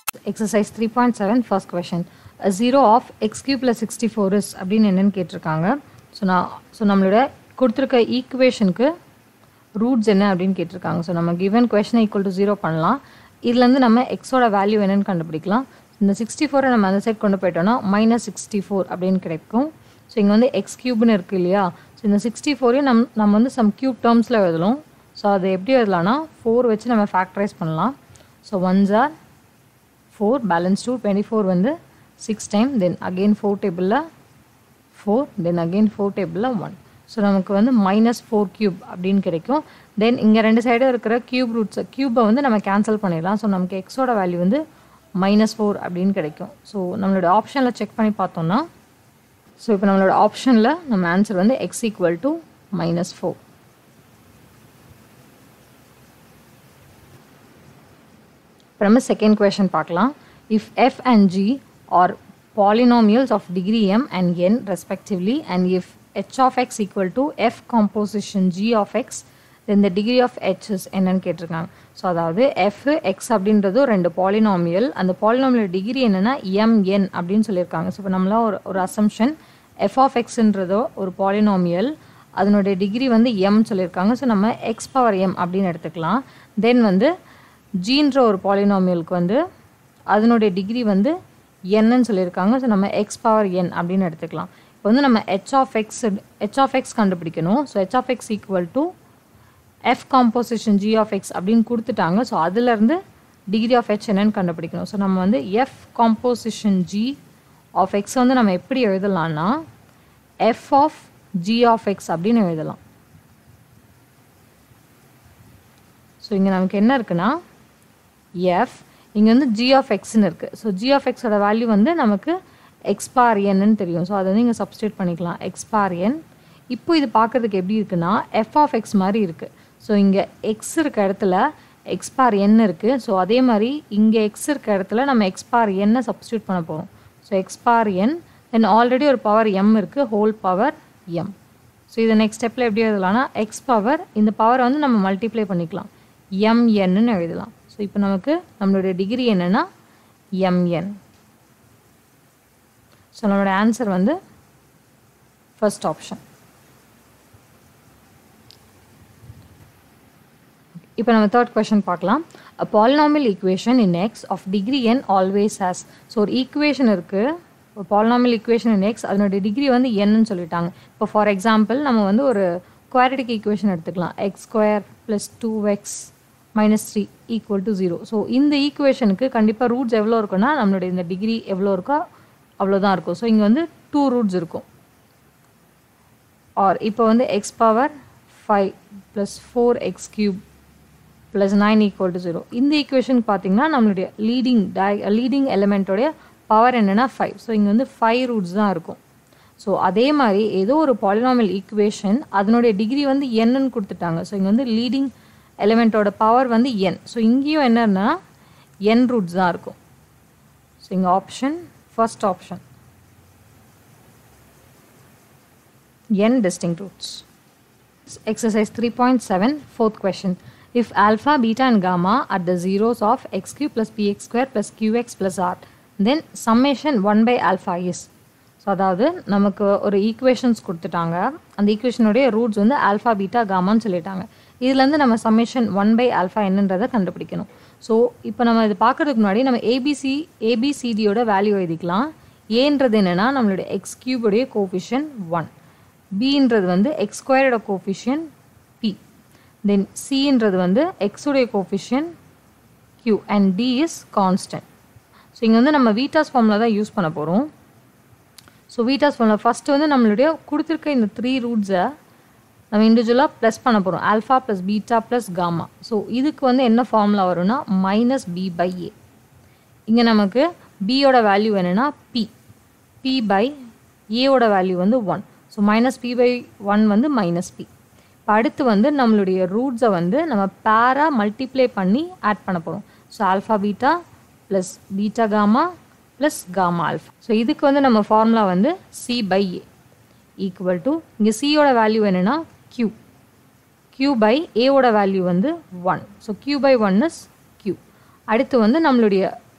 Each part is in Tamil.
Exercise three point seven first question zero of x cube plus sixty four is அப்படின்னு என்னென்னு கேட்டிருக்காங்க ஸோ நான் ஸோ நம்மளோட கொடுத்துருக்க ஈக்குவேஷனுக்கு ரூட்ஸ் என்ன அப்படின்னு கேட்டிருக்காங்க ஸோ நம்ம கிவன் கொஷனை ஈக்குவல் டு ஜீரோ பண்ணலாம் இதுலேருந்து நம்ம எக்ஸோட வேல்யூ என்னன்னு கண்டுபிடிக்கலாம் இந்த சிக்ஸ்டி ஃபோரை நம்ம அந்த சைட் கொண்டு போயிட்டோம்னா மைனஸ் சிக்ஸ்டி ஃபோர் அப்படின்னு கிடைக்கும் ஸோ இங்கே வந்து எக்ஸ் கியூப்னு இருக்குது இல்லையா ஸோ இந்த சிக்ஸ்டி ஃபோரையும் நம் நம்ம வந்து சம் கியூப் டேர்ம்ஸில் எழுதலாம் ஸோ அதை எப்படி எழுதலாம்னா ஃபோர் வச்சு நம்ம ஃபேக்டரைஸ் பண்ணலாம் so once are four balance two twenty four வந்து six time then again four டேபிளில் ஃபோர் தென் அகெயின் ஃபோர் டேபிளில் ஒன் ஸோ நமக்கு வந்து மைனஸ் ஃபோர் க்யூப் அப்படின்னு கிடைக்கும் தென் இங்கே ரெண்டு சைடும் இருக்கிற க்யூப் ரூட்ஸ் க்யூப்பை வந்து நம்ம கேன்சல் பண்ணிடலாம் ஸோ நமக்கு எக்ஸோட வேல்யூ வந்து மைனஸ் ஃபோர் அப்படின்னு கிடைக்கும் ஸோ நம்மளோட ஆப்ஷனில் செக் பண்ணி பார்த்தோம்னா ஸோ இப்போ நம்மளோட ஆப்ஷனில் நம்ம ஆன்சர் வந்து x equal to minus four இப்போ நம்ம செகண்ட் கொஷன் பார்க்கலாம் if f and g are polynomials of degree m and n respectively and if h of x equal to f composition g of x then the degree of h is என்னன்னு கேட்டிருக்காங்க ஸோ அதாவது f x அப்படின்றது ரெண்டு பாலினாமியல் அந்த பாலினாமியல் டிகிரி என்னென்னா mn அப்படின்னு சொல்லியிருக்காங்க ஸோ இப்போ நம்மளாம் ஒரு ஒரு அசம்ஷன் எஃப் ஆஃப் எக்ஸ்ன்றதோ ஒரு பாலினாமியல் அதனுடைய டிகிரி வந்து எம் சொல்லியிருக்காங்க ஸோ நம்ம எக்ஸ் பவர் எம் அப்படின்னு எடுத்துக்கலாம் தென் வந்து ஜீன்ற ஒரு பாலினாமியலுக்கு வந்து அதனுடைய டிகிரி வந்து என்னன்னு சொல்லியிருக்காங்க ஸோ நம்ம எக்ஸ் பவர் என் அப்படின்னு எடுத்துக்கலாம் இப்போ வந்து நம்ம h of x h of x கண்டுபிடிக்கணும் so h of x equal to f composition g of x அப்படின்னு கொடுத்துட்டாங்க ஸோ அதுலேருந்து டிகிரி ஆஃப் ஹெச் என்னன்னு கண்டுபிடிக்கணும் ஸோ நம்ம வந்து f composition g of x வந்து நம்ம எப்படி எழுதலாம்னா f of g of x அப்படின்னு எழுதலாம் ஸோ இங்கே நமக்கு என்ன இருக்குன்னா எஃப் இங்கே வந்து ஜி ஆஃப் எக்ஸ்னு இருக்குது ஸோ ஜி ஆஃப் எக்ஸோட வேல்யூ வந்து நமக்கு எக்ஸ் பார் என்னு தெரியும் ஸோ அதை வந்து இங்கே சப்ஸ்டியூட் பண்ணிக்கலாம் எக்ஸ் பார் என் இப்போ இது பார்க்குறதுக்கு எப்படி இருக்குன்னா எஃப் ஆஃப் எக்ஸ் மாதிரி இருக்குது ஸோ இங்கே எக்ஸ் இருக்க இடத்துல எக்ஸ் பார் என் இருக்குது ஸோ அதே மாதிரி இங்கே எக்ஸ் இருக்க இடத்துல நம்ம எக்ஸ் பார் என்னை சப்ஸ்டியூட் பண்ண போகிறோம் so x power n then already ஒரு பவர் எம் இருக்குது ஹோல் பவர் எம் ஸோ இதை நெக்ஸ்ட் ஸ்டெப்பில் எப்படி எழுதலாம்னா எக்ஸ் பவர் இந்த பவரை வந்து நம்ம மல்டிப்ளை பண்ணிக்கலாம் எம்என்னு எழுதலாம் ஸோ இப்போ நமக்கு நம்மளுடைய டிகிரி என்னென்னா எம்என் ஸோ நம்மளோட ஆன்சர் வந்து ஃபர்ஸ்ட் ஆப்ஷன் இப்போ நம்ம தேர்ட் கொஷன் பார்க்கலாம் a polynomial equation in x of degree n always has so ஒரு ஈக்குவேஷன் இருக்குது ஒரு பாலினாமியல் ஈக்குவேஷன் இன் எக்ஸ் அதனுடைய டிகிரி வந்து என்னன்னு சொல்லிட்டாங்க இப்போ ஃபார் எக்ஸாம்பிள் நம்ம வந்து ஒரு குவாரிட்டிக் ஈக்குவேஷன் எடுத்துக்கலாம் x square plus two x minus three equal to zero so இந்த ஈக்குவேஷனுக்கு கண்டிப்பாக ரூட்ஸ் எவ்வளோ இருக்குன்னா நம்மளுடைய இந்த டிகிரி எவ்வளோ இருக்கோ அவ்வளோதான் இருக்கும் ஸோ இங்கே வந்து டூ ரூட்ஸ் இருக்கும் ஆர் இப்போ வந்து x power five plus four x cube plus nine equal to zero இந்த ஈக்குவேஷன் பார்த்தீங்கன்னா நம்மளுடைய லீடிங் டை லீடிங் எலிமெண்ட்டோடைய பவர் என்னென்னா ஃபைவ் ஸோ இங்கே வந்து ஃபைவ் ரூட்ஸ் தான் இருக்கும் ஸோ அதே மாதிரி ஏதோ ஒரு பாலினாமியல் ஈக்குவேஷன் அதனுடைய டிகிரி வந்து என்னன்னு கொடுத்துட்டாங்க ஸோ இங்கே வந்து லீடிங் எலிமெண்ட்டோட பவர் வந்து என் ஸோ இங்கேயும் என்னன்னா என் ரூட்ஸ் தான் இருக்கும் ஸோ இங்கே option first option n distinct roots exercise three point seven fourth question if alpha beta and gamma are the zeros of x cube plus p x square plus q x plus r then summation one by alpha is so அதாவது நமக்கு ஒரு ஈக்குவேஷன்ஸ் கொடுத்துட்டாங்க அந்த ஈக்குவேஷனுடைய ரூட்ஸ் வந்து ஆல்ஃபா பீட்டா காமான்னு சொல்லிட்டாங்க இதுலேருந்து நம்ம சம்மேஷன் ஒன் பை ஆல்ஃபா என்னன்றதை கண்டுபிடிக்கணும் ஸோ இப்போ நம்ம இது பார்க்குறதுக்கு முன்னாடி நம்ம ஏபிசி ஏபிசிடியோட வேல்யூ எழுதிக்கலாம் ஏன்றது என்னென்னா நம்மளுடைய எக்ஸ் கியூபுடைய கோஃபிஷியன் ஒன் பின்றது வந்து எக்ஸ் ஸ்கொயரோட கோஃபிஷியன் பி தென் சின்றது வந்து எக்ஸுடைய coefficient q and d is constant so இங்கே வந்து நம்ம வீட்டாஸ் ஃபார்மில் தான் யூஸ் பண்ண போகிறோம் ஸோ வீட்டாஸ் ஃபார்மில் ஃபஸ்ட்டு வந்து நம்மளுடைய கொடுத்துருக்க இந்த த்ரீ ரூட்ஸை நம்ம இண்டிவிஜுவலாக ப்ளஸ் பண்ண போகிறோம் alpha plus beta plus gamma so இதுக்கு வந்து என்ன ஃபார்முலா வரும்னா மைனஸ் பி பை ஏ இங்கே நமக்கு பியோட வேல்யூ என்னென்னா பி பி பை ஏவோட வேல்யூ வந்து one so minus p by one வந்து மைனஸ் பி இப்போ அடுத்து வந்து நம்மளுடைய ரூட்ஸை வந்து நம்ம பேராக மல்டிப்ளை பண்ணி ஆட் பண்ண போகிறோம் so alpha beta plus beta gamma plus gamma alpha so இதுக்கு வந்து நம்ம ஃபார்முலா வந்து c by a equal to இங்கே சியோட வேல்யூ என்னென்னா q q பை ஏவோட வேல்யூ வந்து one so q by one is q அடுத்து வந்து நம்மளுடைய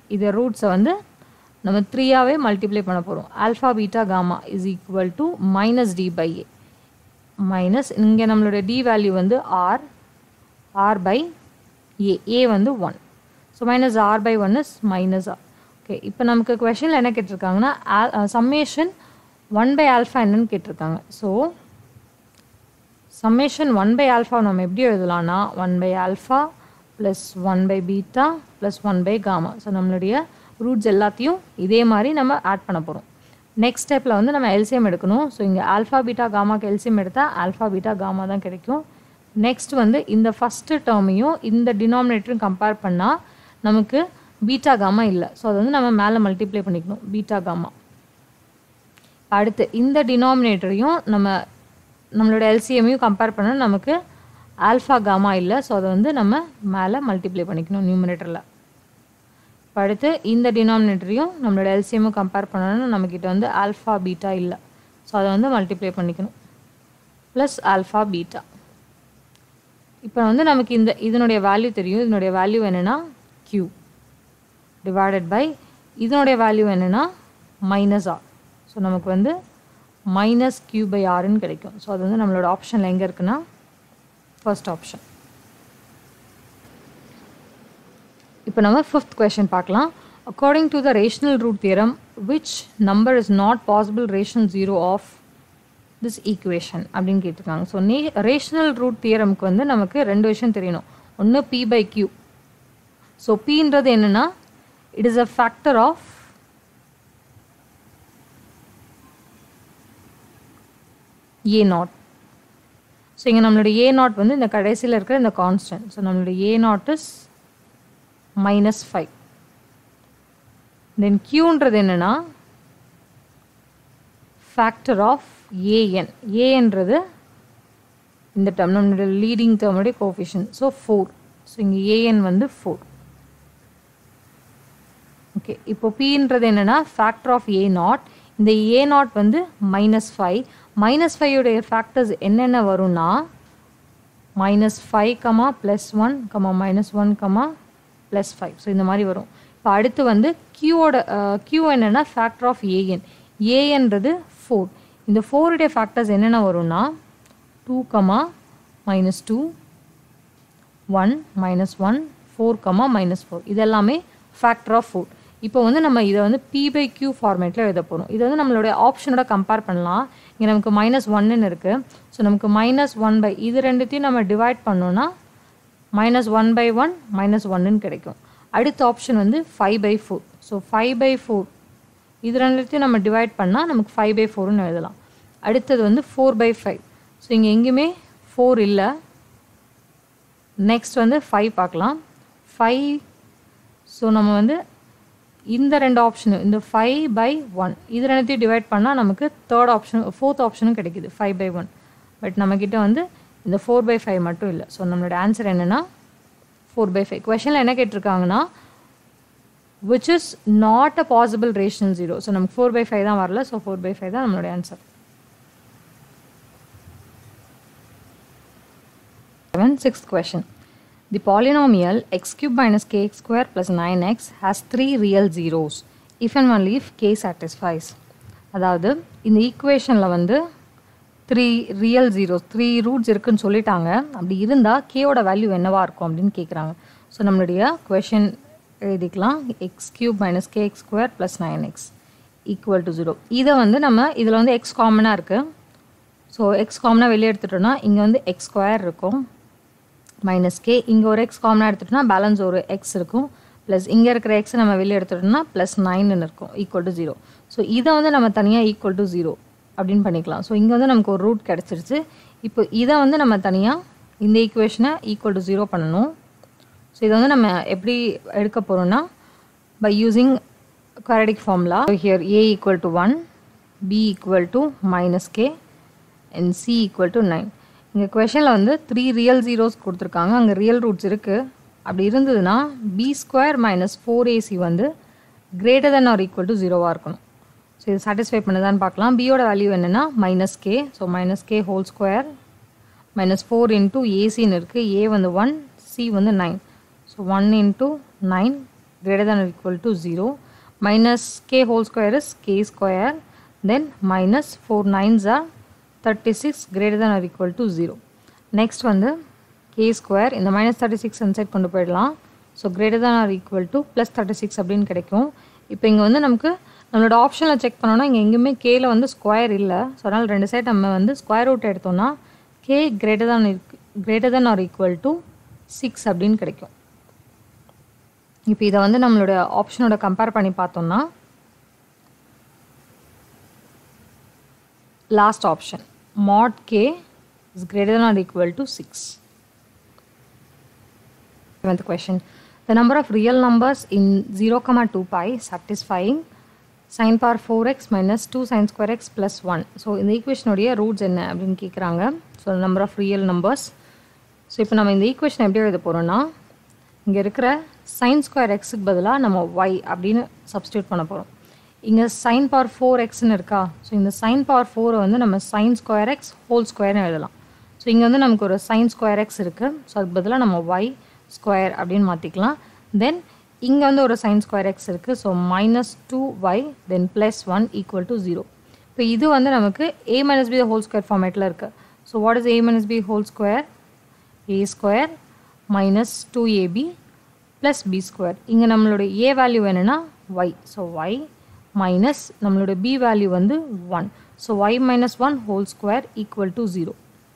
இதை ரூட்ஸை வந்து நம்ம த்ரீயாகவே மல்டிப்ளை பண்ண போகிறோம் alpha beta gamma is equal to minus d by a minus இங்கே நம்மளுடைய டி வேல்யூ வந்து r r by a a வந்து one so minus r by one is minus r okay இப்போ நமக்கு கொஷனில் என்ன கேட்டிருக்காங்கன்னா சம்மேஷன் ஒன் பை ஆல்ஃபா என்னன்னு கேட்டிருக்காங்க so summation one by alpha நம்ம எப்படி எழுதலாம்னா one by alpha plus one by beta plus one by gamma so நம்மளுடைய ரூட்ஸ் எல்லாத்தையும் இதே மாதிரி நம்ம ஆட் பண்ண போகிறோம் நெக்ஸ்ட் ஸ்டெப்பில் வந்து நம்ம எல்சிஎம் எடுக்கணும் ஸோ இங்கே ஆல்ஃபா பீட்டா காமாக்கு எல்சிஎம் எடுத்தால் ஆல்ஃபா பீட்டா காமா தான் கிடைக்கும் நெக்ஸ்ட் வந்து இந்த ஃபஸ்ட்டு டேர்மையும் இந்த டினாமினேட்டரும் கம்பேர் பண்ணால் நமக்கு பீட்டா காமா இல்லை ஸோ அதை வந்து நம்ம மேலே மல்டிப்ளை பண்ணிக்கணும் பீட்டா காமா அடுத்து இந்த டினாமினேட்டரையும் நம்ம நம்மளோட எல்சிஎம்மையும் கம்பேர் பண்ணால் நமக்கு ஆல்ஃபா காமா இல்லை ஸோ அதை வந்து நம்ம மேலே மல்டிப்ளை பண்ணிக்கணும் நியூமினேட்டரில் இப்போ அடுத்து இந்த டினாமினேட்டரையும் நம்மளோட எல்சிஎம்மும் கம்பேர் பண்ணணும்னா நம்மக்கிட்ட வந்து ஆல்ஃபா பீட்டா இல்லை ஸோ அதை வந்து மல்டிப்ளை பண்ணிக்கணும் ப்ளஸ் ஆல்ஃபா பீட்டா இப்போ வந்து நமக்கு இந்த இதனுடைய வேல்யூ தெரியும் இதனுடைய வேல்யூ என்னென்னா க்யூ டிவைடட் பை இதனுடைய வேல்யூ என்னென்னா மைனஸ் ஆர் ஸோ நமக்கு வந்து மைனஸ் கியூ பை ஆர்னு கிடைக்கும் ஸோ அது வந்து நம்மளோட ஆப்ஷனில் எங்கே இருக்குன்னா ஃபர்ஸ்ட் ஆப்ஷன் இப்போ நம்ம ஃபிஃப்த் கொஷின் பார்க்கலாம் according to the rational root theorem which number is not possible rational zero of this equation அப்படின்னு கேட்டிருக்காங்க ஸோ நே ரேஷனல் ரூட் தியரம்க்கு வந்து நமக்கு ரெண்டு விஷயம் தெரியணும் ஒன்று பி பை கியூ ஸோ பின்றது என்னென்னா it is a factor of a not so இங்கே நம்மளுடைய ஏ நாட் வந்து இந்த கடைசியில் இருக்கிற இந்த கான்ஸ்டன்ட் ஸோ நம்மளுடைய a not is minus five then கியூன்றது என்னென்னா ஃபேக்டர் ஆஃப் ஏஎன் ஏன்றது இந்த டேர்ம் நம்மளுடைய லீடிங் டேர்முடைய கோஃபிஷன் ஸோ ஃபோர் ஸோ இங்கே ஏஎன் வந்து ஃபோர் ஓகே இப்போ பின்றது என்னென்னா ஃபேக்டர் ஆஃப் ஏ நாட் இந்த ஏ நாட் வந்து மைனஸ் ஃபைவ் மைனஸ் ஃபைவுடைய ஃபேக்டர்ஸ் என்னென்ன வரும்னா minus five comma plus one comma minus one comma plus five so இந்த மாதிரி வரும் இப்போ அடுத்து வந்து கியூவோட கியூ என்னென்னா ஃபேக்டர் ஆஃப் ஏஎன் ஏஎன்றது ஃபோர் இந்த ஃபோருடைய ஃபேக்டர்ஸ் என்னென்ன வரும்னா two comma minus two one minus one four comma minus four இது எல்லாமே ஃபேக்டர் ஆஃப் ஃபோர் இப்போ வந்து நம்ம இதை வந்து பி பை கியூ ஃபார்மேட்டில் எழுத போகிறோம் இது வந்து நம்மளுடைய ஆப்ஷனோட கம்பேர் பண்ணலாம் இங்கே நமக்கு மைனஸ் ஒன்னு இருக்குது ஸோ நமக்கு மைனஸ் ஒன் பை இது ரெண்டுத்தையும் நம்ம டிவைட் பண்ணோன்னா minus one by one minus ஒன்னு கிடைக்கும் அடுத்த ஆப்ஷன் வந்து five by four so five by four இது ரெண்டுத்தையும் நம்ம டிவைட் பண்ணால் நமக்கு ஃபைவ் பை ஃபோர்னு எழுதலாம் அடுத்தது வந்து ஃபோர் பை ஃபைவ் ஸோ இங்கே எங்கேயுமே ஃபோர் இல்லை நெக்ஸ்ட் வந்து ஃபைவ் பார்க்கலாம் ஃபைவ் ஸோ நம்ம வந்து இந்த ரெண்டு ஆப்ஷனு இந்த ஃபைவ் பை ஒன் இது ரெண்டுத்தையும் டிவைட் பண்ணால் நமக்கு தேர்ட் ஆப்ஷன் ஃபோர்த் ஆப்ஷனும் கிடைக்குது ஃபைவ் பை ஒன் பட் நம்மக்கிட்ட வந்து இந்த ஃபோர் பை ஃபைவ் மட்டும் இல்லை ஸோ நம்மளோட ஆன்சர் என்னென்னா ஃபோர் பை ஃபைவ் கொஷனில் என்ன கேட்டிருக்காங்கன்னா which is not a possible rational zero so நமக்கு ஃபோர் பை ஃபைவ் தான் வரல ஸோ ஃபோர் பை ஃபைவ் தான் நம்மளோட answer Seven, sixth question. The polynomial x cube minus kx square plus 9x has three real zeros if and only if k satisfies. அதாவது இந்த ஈக்குவேஷனில் வந்து three real zeros three roots இருக்குன்னு சொல்லிட்டாங்க அப்படி இருந்தால் கேயோட வேல்யூ என்னவா இருக்கும் அப்படின்னு கேட்குறாங்க ஸோ நம்மளுடைய கொஷின் எழுதிக்கலாம் x cube minus k x square plus nine x equal to zero இதை வந்து நம்ம இதில் வந்து எக்ஸ் காமனாக இருக்குது ஸோ எக்ஸ் காமனாக வெளியே எடுத்துட்டோம்னா இங்கே வந்து எக்ஸ் ஸ்கொயர் இருக்கும் மைனஸ் கே இங்கே ஒரு எக்ஸ் காமனாக எடுத்துட்டோம்னா பேலன்ஸ் ஒரு எக்ஸ் இருக்கும் ப்ளஸ் இங்கே இருக்கிற எக்ஸ் நம்ம வெளியே எடுத்துட்டோம்னா ப்ளஸ் நைன்னு இருக்கும் ஈக்குவல் டு ஜீரோ ஸோ இதை வந்து நம்ம தனியாக ஈக்குவல் டு ஜீரோ அப்படின்னு பண்ணிக்கலாம் ஸோ இங்கே வந்து நமக்கு ஒரு ரூட் கிடச்சிருச்சு இப்போ இதை வந்து நம்ம தனியாக இந்த ஈக்குவேஷனை ஈக்குவல் டு ஜீரோ பண்ணணும் ஸோ இதை வந்து நம்ம எப்படி எடுக்க போகிறோம்னா by using quadratic formula here a equal to 1 b equal to minus k and c equal to 9 இங்கே கொஷனில் வந்து த்ரீ ரியல் ஜீரோஸ் கொடுத்துருக்காங்க அங்கே ரியல் ரூட்ஸ் இருக்குது அப்படி இருந்ததுன்னா b square minus four a c வந்து greater than or equal to ஜீரோவாக இருக்கணும் ஸோ இது சாட்டிஸ்ஃபை பண்ணுதான்னு பார்க்கலாம் பியோட வேல்யூ என்னென்னா minus k so minus k whole square minus four into ஏசின்னு இருக்குது ஏ வந்து ஒன் சி வந்து nine so one into nine greater than or equal to 0 minus k whole square is k square then minus 4 nines are 36 greater than or equal to 0 next வந்து k square இந்த minus 36 inside கொண்டு போயிடலாம் so greater than or equal to plus 36 அப்படின்னு கிடைக்கும் இப்போ இங்கே வந்து நமக்கு நம்மளோட ஆப்ஷனில் செக் பண்ணோன்னா இங்கே எங்கேயுமே கேல வந்து ஸ்கொயர் இல்லை ஸோ அதனால் ரெண்டு சைட் நம்ம வந்து ஸ்கொயர் ரூட் எடுத்தோம்னா கே கிரேட்டர் தான் greater than or equal to six அப்படின்னு கிடைக்கும் இப்போ இதை வந்து நம்மளோட ஆப்ஷனோட கம்பேர் பண்ணி பார்த்தோம்னா லாஸ்ட் ஆப்ஷன் மாட் k is greater than or equal to six Seventh question. The number of real numbers in 0, comma 2 pi satisfying sin power 4x minus 2 sin square x plus 1. So இந்த ஈக்குவேஷனுடைய ரூட்ஸ் என்ன அப்படின்னு கேட்குறாங்க so number of real numbers so இப்போ நம்ம இந்த ஈக்குவேஷன் எப்படி எழுத போகிறோம்னா இங்கே இருக்கிற சைன் ஸ்கொயர் எக்ஸுக்கு பதிலாக நம்ம ஒய் அப்படின்னு சப்ஸ்டியூட் பண்ண போகிறோம் இங்கே சைன் பவர் ஃபோர் எக்ஸ்னு இருக்கா ஸோ இந்த சைன் பவர் ஃபோரை வந்து நம்ம சைன் ஸ்கொயர் எக்ஸ் ஹோல் ஸ்கொயர்னு எழுதலாம் ஸோ இங்கே வந்து நமக்கு ஒரு சைன் ஸ்கொயர் எக்ஸ் இருக்குது ஸோ அதுக்கு பதிலாக நம்ம ஒய் ஸ்கொயர் அப்படின்னு மாற்றிக்கலாம் தென் இங்கே வந்து ஒரு சைன் ஸ்கொயர் எக்ஸ் இருக்குது so minus two y then plus one equal to zero இப்போ இது வந்து நமக்கு a minus b whole square ஃபார்மேட்டில் இருக்குது so what is a minus b whole square a square minus two a b plus b square இங்கே நம்மளோட ஏ வேல்யூ என்னென்னா ஒய் ஸோ ஒய் மைனஸ் நம்மளோட பி வேல்யூ வந்து one so y minus one whole square equal to zero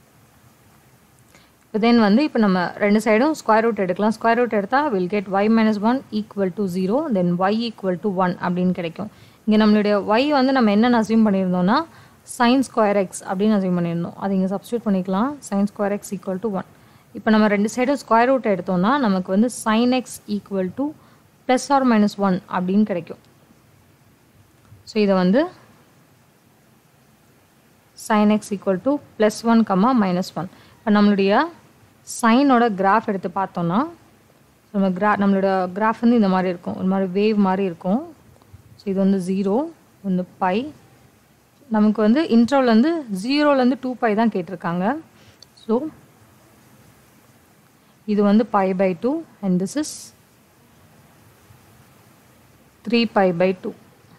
இப்போ தென் வந்து இப்போ நம்ம ரெண்டு சைடும் ஸ்கொயர் ரூட் எடுக்கலாம் ஸ்கொயர் ரூட் எடுத்தால் will get y minus one equal to zero then y equal to one அப்படின்னு கிடைக்கும் இங்கே நம்மளுடைய ஒய் வந்து நம்ம என்னென்ன அசியூம் பண்ணியிருந்தோம்னா சைன் ஸ்கொயர் எக்ஸ் அப்படின்னு அசியூம் பண்ணியிருந்தோம் அது இங்கே சப்ஸ்டியூட் பண்ணிக்கலாம் sine square x equal to one இப்போ நம்ம ரெண்டு சைடும் ஸ்கொயர் ரூட் எடுத்தோம்னா நமக்கு வந்து sine x equal to plus or minus one அப்படின்னு கிடைக்கும் ஸோ இதை வந்து sine x equal to plus one comma minus one இப்போ நம்மளுடைய சைனோட கிராஃப் எடுத்து பார்த்தோன்னா நம்ம கிரா நம்மளோட கிராஃப் வந்து இந்த மாதிரி இருக்கும் ஒரு மாதிரி வேவ் மாதிரி இருக்கும் ஸோ இது வந்து ஜீரோ வந்து பை நமக்கு வந்து இன்ட்ரோவில் வந்து ஜீரோலேருந்து டூ பை தான் கேட்டிருக்காங்க ஸோ இது வந்து pi by two and this is three pi by two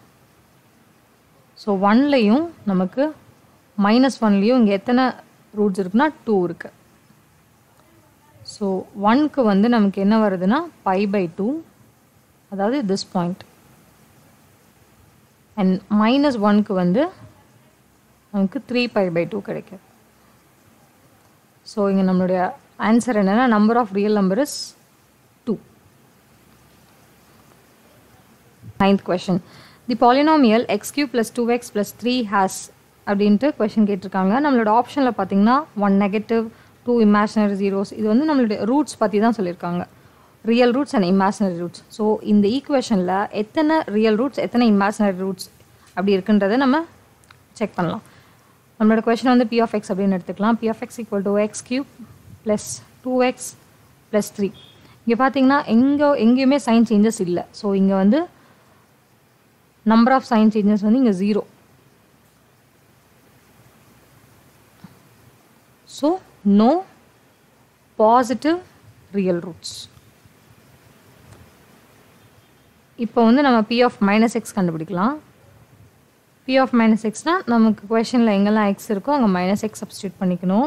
so ஒன்லேயும் நமக்கு மைனஸ் ஒன்லேயும் இங்கே எத்தனை ரூட்ஸ் இருக்குன்னா டூ இருக்குது ஸோ ஒன்க்கு வந்து நமக்கு என்ன வருதுன்னா பை பை டூ அதாவது திஸ் பாயிண்ட் அண்ட் மைனஸ் ஒன்க்கு வந்து நமக்கு த்ரீ பை பை டூ கிடைக்கும் ஸோ இங்கே நம்மளுடைய ஆன்சர் என்னென்னா number of real number is two ninth question the polynomial x cube plus two x plus three has அப்படின்ட்டு கொஷின் கேட்டிருக்காங்க நம்மளோட ஆப்ஷனில் பார்த்தீங்கன்னா one negative two imaginary zeros இது வந்து நம்மளுடைய ரூட்ஸ் பற்றி தான் சொல்லியிருக்காங்க real roots and imaginary roots so இந்த ஈக்குவேஷனில் எத்தனை ரியல் ரூட்ஸ் எத்தனை இமேஜினரி ரூட்ஸ் அப்படி இருக்குன்றதை நம்ம செக் பண்ணலாம் நம்மளோட கொஷின் வந்து பி ஆஃப் எக்ஸ் அப்படின்னு எடுத்துக்கலாம் p of x equal to x cube plus two x plus three இங்கே பார்த்தீங்கன்னா எங்கே எங்கேயுமே சைன் சேஞ்சஸ் இல்லை ஸோ இங்கே வந்து நம்பர் ஆஃப் சைன் சேஞ்சஸ் வந்து இங்கே zero so no positive real roots இப்போ வந்து நம்ம பி ஆஃப் மைனஸ் எக்ஸ் கண்டுபிடிக்கலாம் பி ஆஃப் மைனஸ் எக்ஸ்னால் நமக்கு கொஷனில் எங்கெல்லாம் எக்ஸ் இருக்கோ அங்கே மைனஸ் எக்ஸ் சப்ஸ்டியூட் பண்ணிக்கணும்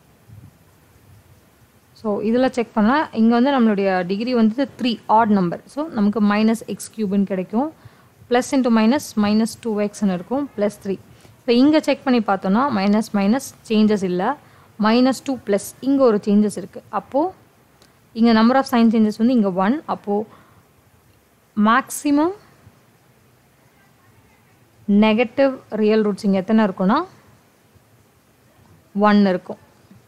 ஸோ இதில் செக் பண்ணால் இங்கே வந்து நம்மளுடைய டிகிரி வந்து த்ரீ ஆட் நம்பர் ஸோ நமக்கு மைனஸ் எக்ஸ் கியூப்னு கிடைக்கும் plus into minus minus two எக்ஸ்னு இருக்கும் ப்ளஸ் த்ரீ இப்போ இங்கே செக் பண்ணி பார்த்தோன்னா மைனஸ் மைனஸ் சேஞ்சஸ் இல்லை மைனஸ் டூ ப்ளஸ் இங்கே ஒரு சேஞ்சஸ் இருக்குது அப்போது இங்கே நம்பர் ஆஃப் சைன் சேஞ்சஸ் வந்து இங்கே ஒன் அப்போது மேக்ஸிமம் நெகட்டிவ் ரியல் ரூட்ஸ் இங்கே எத்தனை இருக்குன்னா ஒன் இருக்கும்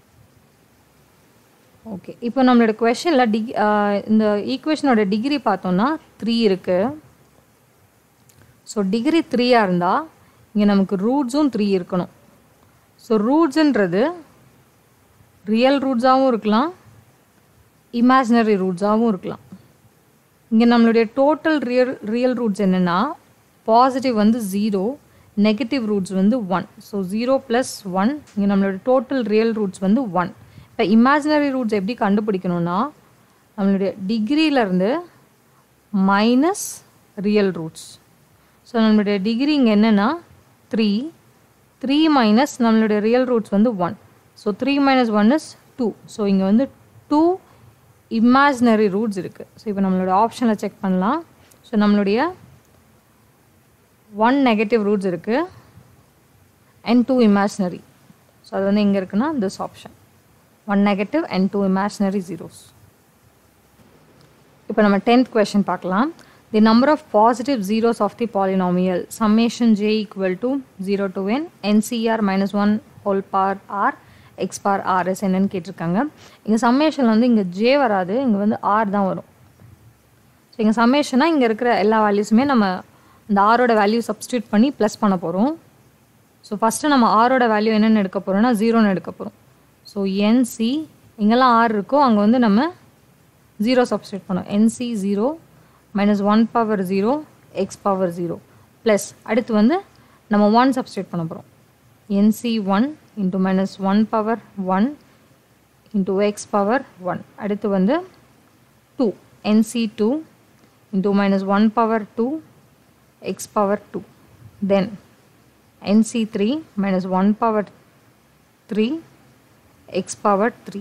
ஓகே இப்போ நம்மளோட கொஷனில் டிக் இந்த ஈக்குவேஷனோட டிகிரி பார்த்தோன்னா த்ரீ இருக்குது ஸோ டிகிரி த்ரீயாக இருந்தால் இங்கே நமக்கு ரூட்ஸும் த்ரீ இருக்கணும் ஸோ ரூட்ஸுன்றது ரியல் ரூட்ஸாகவும் இருக்கலாம் இமேஜினரி ரூட்ஸாகவும் இருக்கலாம் இங்கே நம்மளுடைய டோட்டல் ரியல் ரியல் ரூட்ஸ் என்னென்னா பாசிட்டிவ் வந்து ஜீரோ நெகட்டிவ் ரூட்ஸ் வந்து one so zero plus one இங்கே நம்மளோட டோட்டல் ரியல் ரூட்ஸ் வந்து ஒன் இப்போ இமேஜினரி ரூட்ஸ் எப்படி கண்டுபிடிக்கணும்னா நம்மளுடைய டிகிரியிலேருந்து மைனஸ் ரியல் ரூட்ஸ் ஸோ நம்மளுடைய டிகிரி இங்கே என்னென்னா த்ரீ த்ரீ மைனஸ் நம்மளுடைய ரியல் ரூட்ஸ் வந்து one so three minus one is two so இங்கே வந்து டூ இமேஜினரி ரூட்ஸ் இருக்குது ஸோ இப்போ நம்மளோட ஆப்ஷனில் செக் பண்ணலாம் ஸோ நம்மளுடைய ஒன் நெகட்டிவ் ரூட்ஸ் இருக்குது அண்ட் டூ இமேஜினரி ஸோ அது வந்து எங்கே இருக்குன்னா this option one negative and two imaginary zeros இப்போ நம்ம டென்த் கொஷின் பார்க்கலாம் the number of positive zeros of the polynomial summation j equal to zero to n ncr minus one whole bar R x power rs என்னன்னு கேட்டிருக்காங்க இங்கே சம்மேஷன் வந்து இங்கே ஜே வராது இங்கே வந்து ஆர் தான் வரும் ஸோ இங்கே சம்மேஷனாக இங்கே இருக்கிற எல்லா வேல்யூஸுமே நம்ம இந்த ஆரோட வேல்யூ சப்ஸ்டியூட் பண்ணி ப்ளஸ் பண்ண போகிறோம் ஸோ ஃபஸ்ட்டு நம்ம ஆரோட வேல்யூ என்னென்னு எடுக்க போகிறோம்னா ஜீரோன்னு எடுக்க போகிறோம் ஸோ என்சி இங்கெல்லாம் ஆர் இருக்கோ அங்கே வந்து நம்ம ஜீரோ சப்ஸ்டியூட் பண்ணோம் nc zero minus one power zero x power zero plus அடுத்து வந்து நம்ம ஒன் சப்ஸ்டியூட் பண்ண போகிறோம் nc one into minus one power one into x power one அடுத்து வந்து two nc two into minus one power two x power two then nc3 minus 1 power 3 x power 3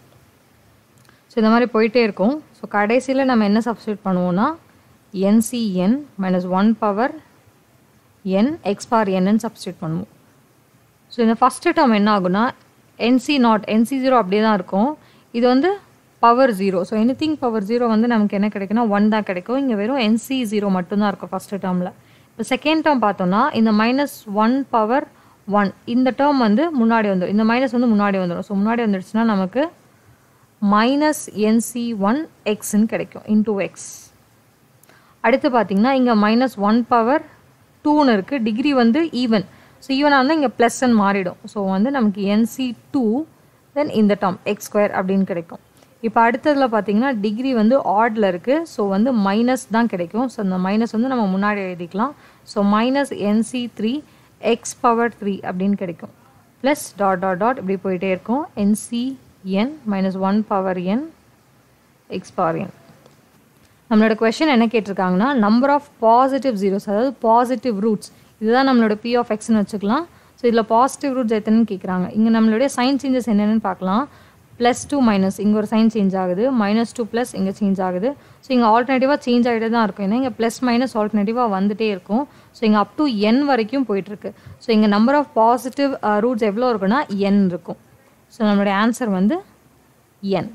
so இந்த மாதிரி போயிட்டே இருக்கும் ஸோ கடைசியில் நம்ம என்ன சப்ஸ்டியூட் பண்ணுவோம்னா ncn minus one power n x power என்னன்னு சப்ஸ்டியூட் பண்ணுவோம் ஸோ இந்த ஃபஸ்ட்டு டேர்ம் என்ன ஆகுனா என்சி நாட் என்சி ஜீரோ அப்படியே தான் இருக்கும் இது வந்து power zero so anything power zero வந்து நமக்கு என்ன கிடைக்குன்னா ஒன் தான் கிடைக்கும் இங்கே வெறும் என்சி ஜீரோ மட்டும்தான் இருக்கும் ஃபஸ்ட்டு டேர்மில் இப்போ செகண்ட் டேர்ம் பார்த்தோம்னா இந்த மைனஸ் ஒன் பவர் ஒன் இந்த டேர்ம் வந்து முன்னாடி வந்துடும் இந்த மைனஸ் வந்து முன்னாடி வந்துடும் ஸோ முன்னாடி வந்துடுச்சுன்னா நமக்கு மைனஸ் என்சி ஒன் எக்ஸ்ன்னு கிடைக்கும் இன்டூ எக்ஸ் அடுத்து பார்த்தீங்கன்னா இங்கே மைனஸ் ஒன் பவர் டூன்னு இருக்குது டிகிரி வந்து ஈவன் ஸோ ஈவனாக இருந்தால் இங்கே ப்ளஸ்ன்னு மாறிடும் ஸோ வந்து நமக்கு என்சி டூ தென் இந்த டேர்ம் எக்ஸ் ஸ்கொயர் அப்படின்னு கிடைக்கும் இப்போ அடுத்ததில் பார்த்தீங்கன்னா டிகிரி வந்து ஆடில் இருக்குது ஸோ வந்து மைனஸ் தான் கிடைக்கும் ஸோ அந்த மைனஸ் வந்து நம்ம முன்னாடி எழுதிக்கலாம் so minus nc three x power three அப்படின்னு கிடைக்கும் ப்ளஸ் டாட் டாட் டாட் இப்படி போயிட்டே இருக்கும் nc n minus one power n x power n நம்மளோட கொஷின் என்ன கேட்டிருக்காங்கன்னா நம்பர் ஆஃப் பாசிட்டிவ் ஜீரோஸ் அதாவது பாசிட்டிவ் ரூட்ஸ் இதுதான் நம்மளோட பி ஆஃப் எக்ஸ்னு வச்சுக்கலாம் ஸோ இதில் பாசிட்டிவ் ரூட்ஸ் எத்தனைன்னு கேட்குறாங்க இங்கே நம்மளுடைய சைன் சேஞ்சஸ் என்னென்னு பார்க்கலாம் ப்ளஸ் டூ மைனஸ் இங்கே ஒரு சைன் சேஞ்ச் ஆகுது மைனஸ் டூ ப்ளஸ் இங்கே சேஞ்ச் ஆகுது ஸோ இங்கே ஆல்டர்னேட்டிவாக சேஞ்ச் ஆகிட்டே தான் இருக்கும் ஏன்னா இங்கே ப்ளஸ் மைனஸ் ஆல்டர்னேட்டிவாக வந்துட்டே இருக்கும் ஸோ இங்கே அப் டு என் வரைக்கும் போயிட்டுருக்கு ஸோ இங்கே நம்பர் ஆஃப் பாசிட்டிவ் ரூட்ஸ் எவ்வளோ இருக்குன்னா என் இருக்கும் ஸோ நம்மளுடைய ஆன்சர் வந்து என்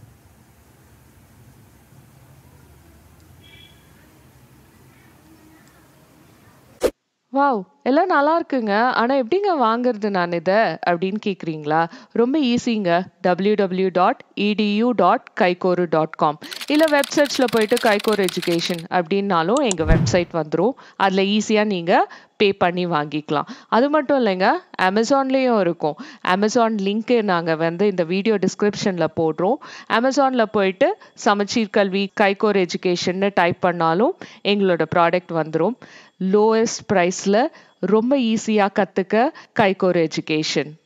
வாவ் எல்லாம் நல்லா இருக்குங்க ஆனால் எப்படிங்க வாங்குறது நான் இதை அப்படின்னு கேட்குறீங்களா ரொம்ப ஈஸிங்க டபிள்யூ டபிள்யூ டாட் இடியூ டாட் கைகோரு டாட் காம் இல்லை வெப்சைட்ஸில் போயிட்டு கைகோர் எஜுகேஷன் அப்படின்னாலும் எங்கள் வெப்சைட் வந்துடும் அதில் ஈஸியாக நீங்கள் பே பண்ணி வாங்கிக்கலாம் அது மட்டும் இல்லைங்க அமேசான்லேயும் இருக்கும் அமேசான் லிங்க்கு நாங்கள் வந்து இந்த வீடியோ டிஸ்கிரிப்ஷனில் போடுறோம் அமேசானில் போயிட்டு சமச்சீர் கல்வி கைகோர் எஜுகேஷன்னு டைப் பண்ணாலும் எங்களோட ப்ராடக்ட் வந்துடும் லோயஸ்ட் ப்ரைஸில் ரொம்ப ஈஸியாக கற்றுக்க கைகோர் எஜுகேஷன்